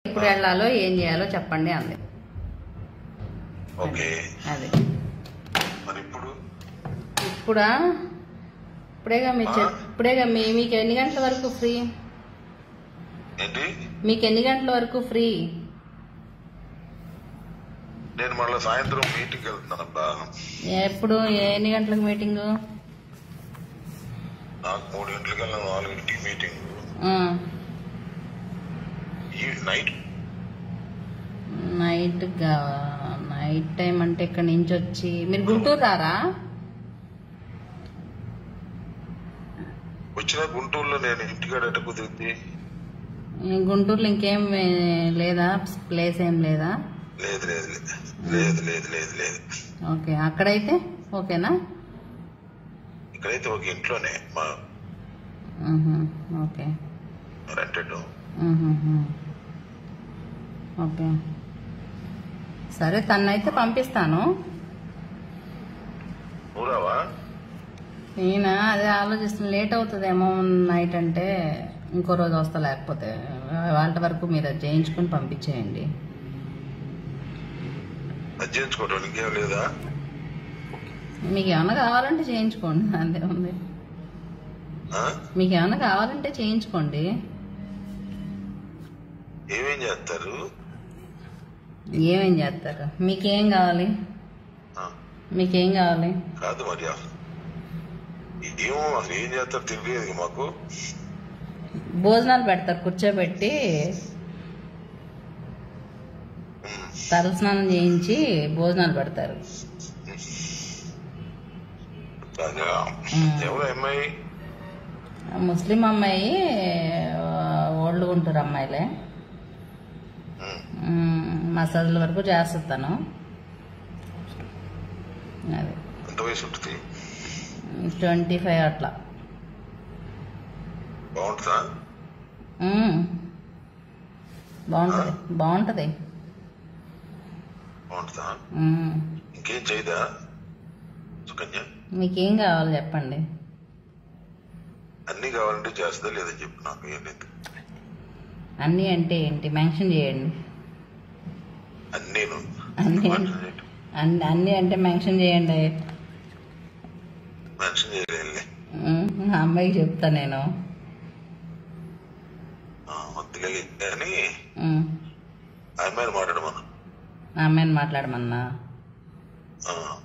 ఎప్పుడు వెళ్ళాలో ఏం చేయాలో చెప్పండి అంది ఓకే అది మరి ఇప్పుడు ఇప్పుడా ఇప్పుడేగా మీ చె- ఇప్పుడేగా మీ మీకు ఎన్ని గంటల వరకు ఫ్రీ ఏంటి మీకు ఎన్ని గంటల వరకు ఫ్రీ నేను మళ్ళీ సాయంత్రం మీటింగ్ వెళ్తున్నానబ్బా ఎప్పుడు ఎన్ని గంటలకు మీటింగు నాకు మూడు గంటలకల్లా నాలుగింటికి మీటింగ్ ఆ, ఈ నైట్ నైట్ గా- నైట్ టైం అంటే ఇక్కడ నుంచి వచ్చి మీరు గుంటూరు రారా వచ్చిన గుంటూరులో నేను ఇంటికాడ ఎట్ట కుదిరింది ఈ గుంటూరులో ఇంకేం ఏ- లేదా ప్లేస్ ఏం లేదా లేదు లేదు లేదు లేదు లేదు లేదు ఓకే అక్కడైతే ఓకేనా ఇక్కడైతే ఒక ఇంట్లోనే మా మ్హూ, ఓకే రెంటెడ్ మ్హూ. ఓకే సరే తన్నైతే పంపిస్తాను ఊరావా నేను అదే ఆలోచిస్తున్నా లేట్ అవుతుందేమో నైట్ అంటే ఇంకో రోజు వస్తా లేకపోతే వాళ్ళ వరకు మీరు అది చేయించుకుని పంపించేయండి అది చేయించుకోవడం ఇంకేం లేదా మీకు ఏమైనా కావాలంటే చేయించుకోండి అంతే ఉంది ఆ? మీకు ఏమైనా కావాలంటే చేయించుకోండి ఏమేం చేస్తారు ఏమేం చేస్తారు మీకేం కావాలి ఆ, మీకేం కావాలి కాదు మరి అసలు ఏమో అసలు ఏం చేస్తారు తెలియదు మాకు భోజనాలు పెడతారు కూర్చోబెట్టి ఉమ్, తలస్నానం చేయించి భోజనాలు పెడతారు అదే. ఉమ్. ఎవరు అమ్మాయి ముస్లిం అమ్మాయి ఓల్డ్ గుంటూరు అమ్మాయిలే ఉమ్, మ్మ్, మసాజ్ల వరకు చేస్తుంది తను అది ఎంత వయసు ఉంటుంది ట్వంటీ ఫైవ్ అట్లా బాగుంటుందా మ్మ్. బాగుంటుంది బాగుంటుంది బాగుంటుందా మ్మ్. ఇంకేం చేయదా సుకన్య మీకేం కావాలి చెప్పండి అన్ని కావాలంటే చేస్తుందా లేదని చెప్పు నాకు ఏం లేదు అన్నీ అంటే ఏంటి మెన్షన్ చేయండి అన్నీను అన్నీ అన్ని అన్నీ అంటే మెన్షన్ చేయండి మెన్షన్ చేయలేదు మ్మ్, ఆ అమ్మాయికి చెప్తా నేను మొత్తగా కానీ మ్మ్. ఆ అమ్మాయిని మాట్లాడమను ఆ అమ్మాయిని మాట్లాడమన్నా ఆ,